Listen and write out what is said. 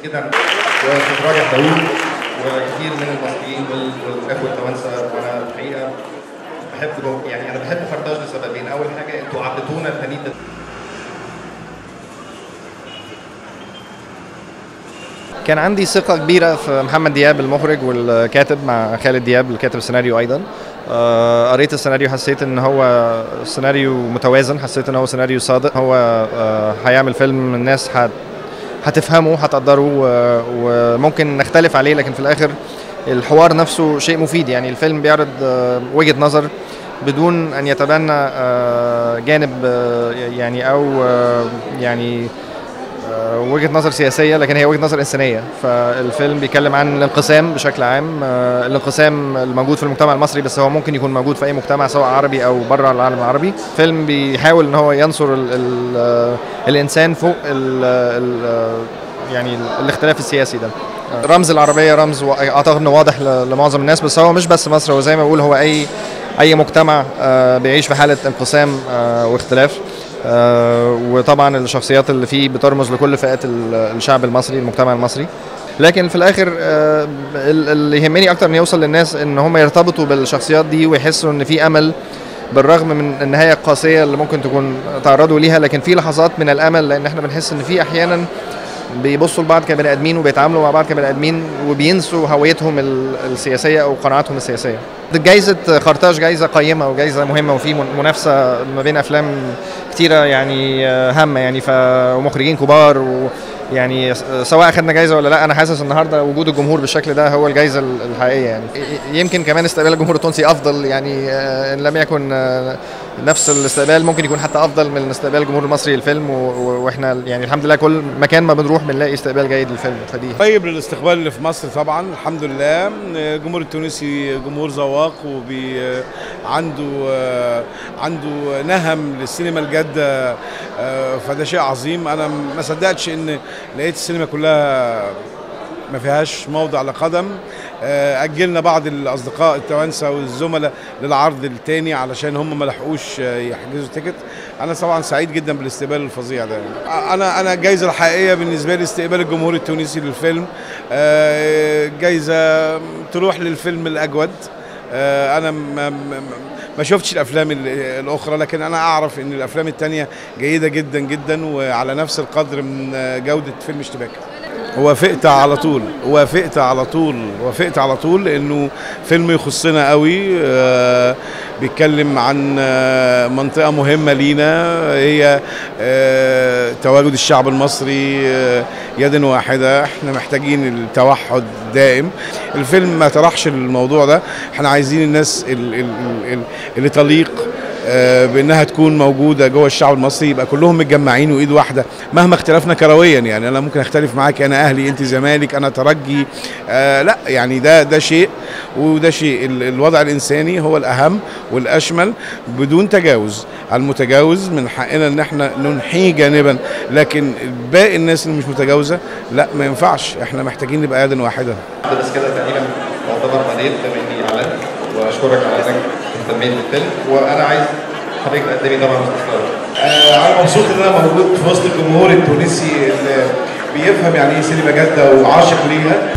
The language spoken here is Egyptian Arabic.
جدا واستاذ راجح داوود وكثير من المصريين وال- والاخوه التوانسه وانا الحقيقه بحب يعني انا بحب فرطاج لسببين اول حاجه انتوا عدتونا الفنيد ده كان عندي ثقة كبيرة في محمد دياب المخرج والكاتب مع خالد دياب اللي كاتب السيناريو أيضا آه، قريت السيناريو حسيت ان هو سيناريو متوازن حسيت ان هو سيناريو صادق هو آه، هيعمل فيلم الناس هت هتفهمه هتقدره و- وممكن نختلف عليه لكن في الاخر الحوار نفسه شيء مفيد يعني الفيلم بيعرض آه، وجهة نظر بدون ان يتبنى آه، جانب آه، يعني او آه، يعني آه، وجهه نظر سياسيه لكن هي وجهه نظر انسانيه فالفيلم بيتكلم عن الانقسام بشكل عام آه، الانقسام الموجود في المجتمع المصري بس هو ممكن يكون موجود في اي مجتمع سواء عربي او بره العالم العربي فيلم بيحاول ان هو ينصر ال ال آه، الانسان فوق ال ال آه، يعني ال- الاختلاف السياسي ده آه، رمز العربيه رمز وا- اعتقد انه واضح ل- لمعظم الناس بس هو مش بس مصر هو زي ما بقول هو اي اي مجتمع آه، بيعيش في حاله انقسام آه، واختلاف آه، وطبعا الشخصيات اللي فيه بترمز لكل فئات ال- الشعب المصري المجتمع المصري لكن في الاخر آه، ال- اللي يهمني اكتر ان يوصل للناس ان هم يرتبطوا بالشخصيات دي ويحسوا ان في امل بالرغم من النهايه القاسيه اللي ممكن تكون تعرضوا ليها لكن في لحظات من الامل لان احنا بنحس ان في احيانا بيبصوا لبعض كبني ادمين وبيتعاملوا مع بعض كبني ادمين وبينسوا هويتهم ال- السياسيه او قناعاتهم السياسيه. جائزه خرطاج جائزه قيمه وجائزه مهمه وفي من- منافسه ما بين افلام كتيره يعني آه، هامه يعني ف ومخرجين كبار ويعني س- سواء اخذنا جائزه ولا لا انا حاسس النهارده وجود الجمهور بالشكل ده هو الجائزه ال- الحقيقيه يعني ي- يمكن كمان استقبال الجمهور التونسي افضل يعني آه، ان لم يكن آه، نفس الاستقبال ممكن يكون حتى افضل من استقبال الجمهور المصري للفيلم و- و- واحنا يعني الحمد لله كل مكان ما بنروح بنلاقي استقبال جيد للفيلم فدي طيب للاستقبال اللي في مصر طبعا الحمد لله الجمهور التونسي جمهور ذواق وبي عنده عنده نهم للسينما الجاده فده شيء عظيم انا ما صدقتش ان لقيت السينما كلها ما فيهاش موضع لقدم آه، اجلنا بعض الاصدقاء التوانسه والزملاء للعرض الثاني علشان هم ما لحقوش آه، يحجزوا تيكت انا طبعا سعيد جدا بالاستقبال الفظيع ده يعني. انا انا الجائزه الحقيقيه بالنسبه لي استقبال الجمهور التونسي للفيلم آه، جايزه تروح للفيلم الاجود آه، انا ما, ما, ما شفتش الافلام ال- الاخرى لكن انا اعرف ان الافلام التانية جيده جدا جدا وعلى نفس القدر من آه، جوده فيلم اشتباك وافقت على طول وافقت على طول وافقت على طول انه فيلم يخصنا قوي آه، بيتكلم عن آه، منطقة مهمة لينا هي آه، تواجد الشعب المصري آه، يد واحدة احنا محتاجين التوحد دائم الفيلم ما طرحش الموضوع ده احنا عايزين الناس ال- ال- ال- اللي تليق آه، بانها تكون موجوده جوه الشعب المصري يبقى كلهم متجمعين وايد واحده مهما اختلفنا كرويا يعني انا ممكن اختلف معاك انا اهلي انت زمالك انا ترجي آه لا يعني ده ده شيء وده شيء ال- الوضع الانساني هو الاهم والاشمل بدون تجاوز المتجاوز من حقنا ان احنا ننحيه جانبا لكن باقي الناس اللي مش متجاوزه لا ما ينفعش احنا محتاجين نبقى يدا واحده بس كده تقريبا معتبر مدير بما اني اعلنت واشكرك على انك اهتميت بالفيلم وانا عايز حضرتك تقدمي طبعا استفسار آه، انا مبسوط ان انا موجود في وسط الجمهور التونسي اللي بيفهم يعني ايه سينما جاده وعاشق ليها